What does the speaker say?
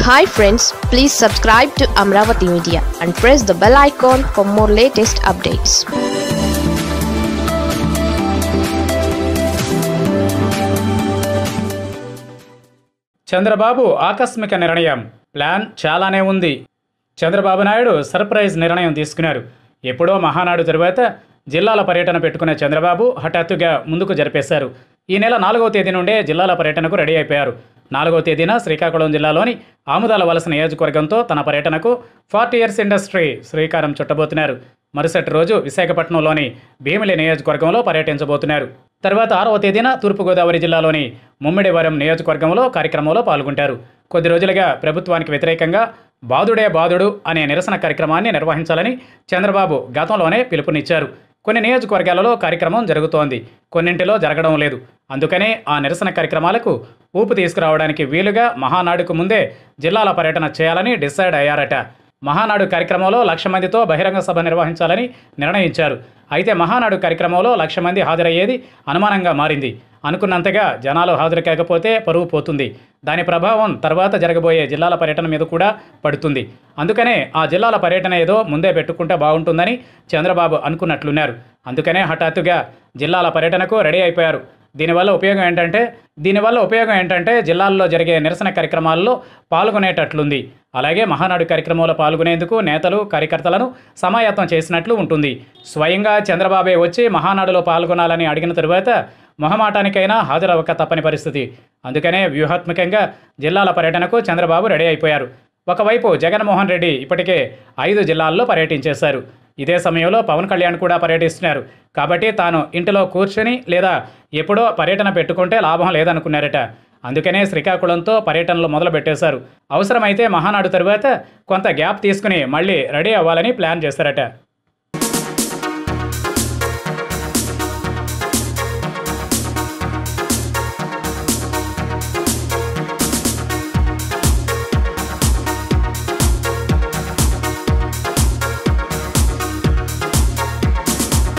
hi friends please subscribe to Amaravati media and press the bell icon for more latest updates Chandrababu ఆకస్మిక నిర్ణయం plan చాలానే ఉంది Chandrababu Naidu surprise నిర్ణయం తీసుకున్నారు ఎప్పుడో మహానాడు తరువాత జిల్లాల పర్యటన పెట్టుకున్న చంద్రబాబు హఠాత్తుగా ముందుకు జరిపేశారు ఈ నెల నాలుగవ తేదీ నుండే జిల్లాల పర్యటనకు రెడీ అయిపోయారు నాలుగవ తేదీన శ్రీకాకుళం జిల్లాలోని ఆముదాల వలస నియోజకవర్గంతో తన పర్యటనకు ఫార్టీ ఇయర్స్ ఇండస్ట్రీ శ్రీకారం చుట్టబోతున్నారు మరుసటి రోజు విశాఖపట్నంలోని భీమిలి నియోజకవర్గంలో పర్యటించబోతున్నారు తర్వాత ఆరవ తేదీన తూర్పుగోదావరి జిల్లాలోని ముమ్మిడివరం నియోజకవర్గంలో కార్యక్రమంలో పాల్గొంటారు కొద్ది రోజులుగా ప్రభుత్వానికి వ్యతిరేకంగా బాదుడే బాదుడు అనే నిరసన కార్యక్రమాన్ని నిర్వహించాలని చంద్రబాబు గతంలోనే పిలుపునిచ్చారు కొన్ని నియోజకవర్గాలలో కార్యక్రమం జరుగుతోంది కొన్నింటిలో జరగడం లేదు అందుకనే ఆ నిరసన కార్యక్రమాలకు ఊపు తీసుకురావడానికి వీలుగా మహానాడుకు ముందే జిల్లాల పర్యటన చేయాలని డిసైడ్ అయ్యారట మహానాడు కార్యక్రమంలో లక్ష మందితో బహిరంగ సభ నిర్వహించాలని నిర్ణయించారు అయితే మహానాడు కార్యక్రమంలో లక్ష మంది హాజరయ్యేది అనుమానంగా మారింది అనుకున్నంతగా జనాలు హాజరు కాకపోతే పరువు పోతుంది దాని ప్రభావం తర్వాత జరగబోయే జిల్లాల పర్యటన మీద కూడా పడుతుంది అందుకనే ఆ జిల్లాల పర్యటన ఏదో ముందే పెట్టుకుంటే బాగుంటుందని చంద్రబాబు అనుకున్నట్లున్నారు అందుకనే హఠాత్తుగా జిల్లాల పర్యటనకు రెడీ అయిపోయారు దీనివల్ల ఉపయోగం ఏంటంటే దీనివల్ల ఉపయోగం ఏంటంటే జిల్లాల్లో జరిగే నిరసన కార్యక్రమాల్లో పాల్గొనేటట్లుంది అలాగే మహానాడు కార్యక్రమంలో పాల్గొనేందుకు నేతలు కార్యకర్తలను సమాయత్తం చేసినట్లు ఉంటుంది స్వయంగా చంద్రబాబే వచ్చి మహానాడులో పాల్గొనాలని అడిగిన తరువాత మొహమాటానికైనా హాజరవ్వక తప్పని పరిస్థితి అందుకనే వ్యూహాత్మకంగా జిల్లాల పర్యటనకు చంద్రబాబు రెడీ అయిపోయారు ఒకవైపు జగన్మోహన్ రెడ్డి ఇప్పటికే ఐదు జిల్లాల్లో పర్యటించేశారు ఇదే సమయంలో పవన్ కళ్యాణ్ కూడా పర్యటిస్తున్నారు కాబట్టి తాను ఇంటిలో కూర్చొని లేదా ఎప్పుడో పర్యటన పెట్టుకుంటే లాభం లేదనుకున్నారట అందుకనే శ్రీకాకుళంతో పర్యటనలు మొదలు పెట్టేశారు అవసరమైతే మహానాడు తరువాత కొంత గ్యాప్ తీసుకుని మళ్ళీ రెడీ అవ్వాలని ప్లాన్ చేశారట